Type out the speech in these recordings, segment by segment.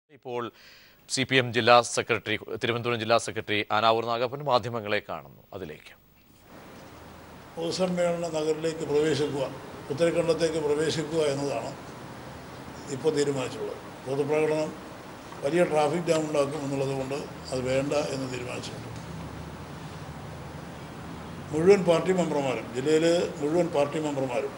ഇപ്പോൾ C P M ജില്ലാ secretary Thiruvananthapuram ജില്ലാ സെക്രട്ടറി ആനാവൂർ നാഗപ്പൻ മാധ്യമങ്ങളെ കാണുന്നു അതിലേക്ക് പൊതുസമ്മേളന നഗറിലേക്ക് പ്രവേശിക്കുക ഉത്തരഖണ്ഡത്തേക്ക് പ്രവേശിക്കുക എന്നതാണ് ഇപ്പോൾ തീരുമാനിച്ചിട്ടുള്ളത് പൊതുപ്രകടനം വലിയ ട്രാഫിക് ജാം ഉണ്ടാക്കും എന്നുള്ളത് കൊണ്ട് അത് വേണ്ട എന്ന് തീരുമാനിച്ചിട്ടുണ്ട് മുഴുവൻ പാർട്ടി മെമ്പർമാരും ജില്ലയിലെ മുഴുവൻ പാർട്ടി മെമ്പർമാരും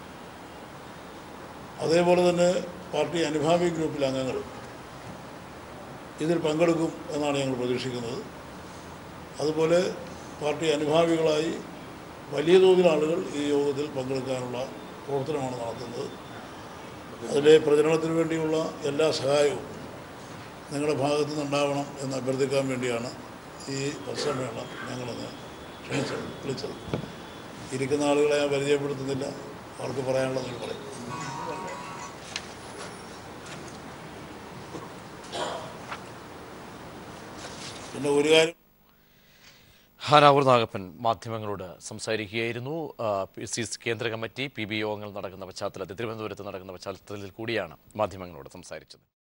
അതേപോലെ തന്നെ പാർട്ടി അനുഭാവി ഗ്രൂപ്പിലെ അംഗങ്ങളും ഇതിൽ പങ്കെടുക്കും എന്നാണ് ഞങ്ങൾ പ്രതീക്ഷിക്കുന്നത് അതുപോലെ പാർട്ടി അനുഭാവികളായി വലിയ തോതിൽ ആളുകൾ ഈ യോഗത്തിൽ പങ്കെടുക്കാനുള്ള പ്രവർത്തനമാണ് നടത്തുന്നത് അതിലെ പ്രചരണത്തിന് വേണ്ടിയുള്ള എല്ലാ സഹായവും നിങ്ങളുടെ ഭാഗത്തു നിന്നുണ്ടാവണം എന്ന് അഭ്യർത്ഥിക്കാൻ വേണ്ടിയാണ് ഈ പൊതുസമ്മേളനം ഞങ്ങളൊന്ന് ക്ഷണിച്ചത് വിളിച്ചത് ഇരിക്കുന്ന ആളുകളെ ഞാൻ പരിചയപ്പെടുത്തുന്നില്ല അവർക്ക് പറയാനുള്ളത് നിങ്ങൾ പറയും പിന്നെ ഒരു കാര്യം ഹാനാവൂർ നാഗപ്പൻ മാധ്യമങ്ങളോട് സംസാരിക്കുകയായിരുന്നു ആ, പി സി സി കേന്ദ്ര കമ്മിറ്റി പി ബി യോഗങ്ങൾ നടക്കുന്ന പശ്ചാത്തലത്തിൽ തിരുവനന്തപുരത്ത് നടക്കുന്ന പശ്ചാത്തലത്തിൽ കൂടിയാണ് മാധ്യമങ്ങളോട് സംസാരിച്ചത്